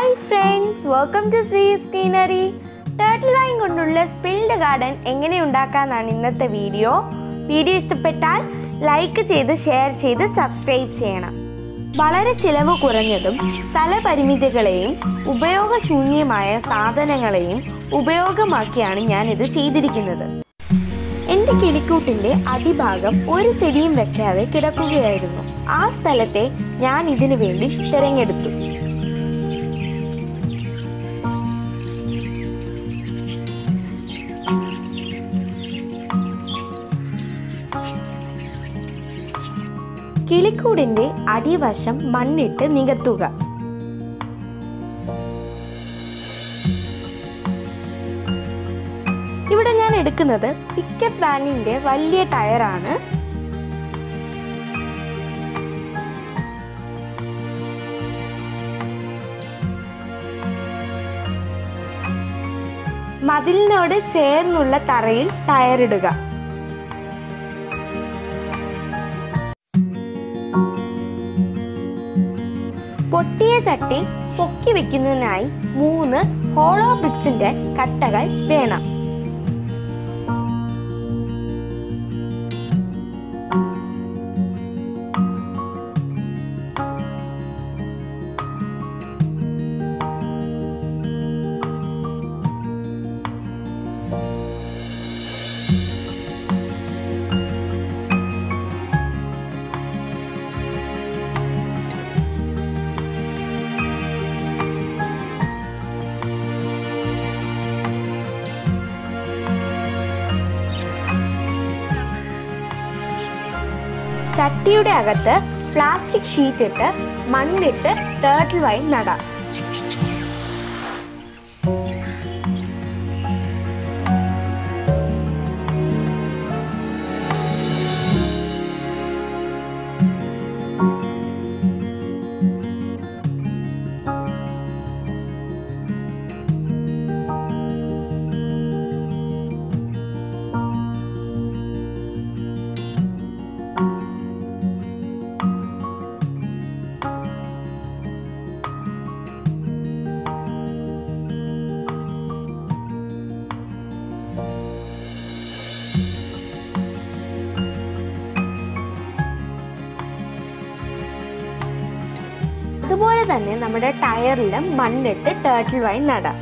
hi friends welcome to Sree സ്ക്രീനറി turtle vine കൊണ്ടുള്ള spilled garden എങ്ങനെ ഉണ്ടാക്കാമെന്നാണ് ഇന്നത്തെ വീഡിയോ വീഡിയോ ഇഷ്ടപ്പെട്ടാൽ ലൈക്ക് ചെയ്ത് ഷെയർ ചെയ്ത് സബ്സ്ക്രൈബ് ചെയ്യണം വളരെ ചിലവ് കുറഞ്ഞതും സ്ഥലപരിമിതികളെയും ഉപയോഗശൂന്യമായ സാധനങ്ങളെയും ഉപയോഗമാക്കിയാണ് ഞാൻ ഇത് ചെയ്തിരിക്കുന്നത് എൻ്റെ കിളിക്കൂട്ടിൻ്റെ അടിഭാഗം ഒരു ചെടിയും വെക്കാതെ കിടക്കുകയായിരുന്നു ആ സ്ഥലത്തെ ഞാൻ ഇതിനു വേണ്ടി തിരഞ്ഞെടുത്തു കിളിക്കൂടിൻ്റെ അടിവശം മണ്ണിട്ട് നികത്തുക ഇവിടെ ഞാൻ എടുക്കുന്നത് പിക്കറ്റ് ബ്രാൻഡിന്റെ വലിയ ടയറാണ് മതിലിനോട് ചേർന്നുള്ള തറയിൽ ടയറിടുക പൊട്ടിയ ചട്ടി പൊക്കി വെക്കുന്നതിനായി മൂന്ന് ഹോളോ ബ്രിക്സിന്റെ കട്ടകൾ വേണം ചട്ടിയുടെ അകത്ത് പ്ലാസ്റ്റിക് ഷീറ്റ് ഇട്ട് മണ്ണിട്ട് ടേർട്ടിൽ വൈൻ നടാം അതുപോലെ തന്നെ നമ്മുടെ ടയറിലും മണ്ണിട്ട് ടേർട്ടിൽ വൈൻ നടാം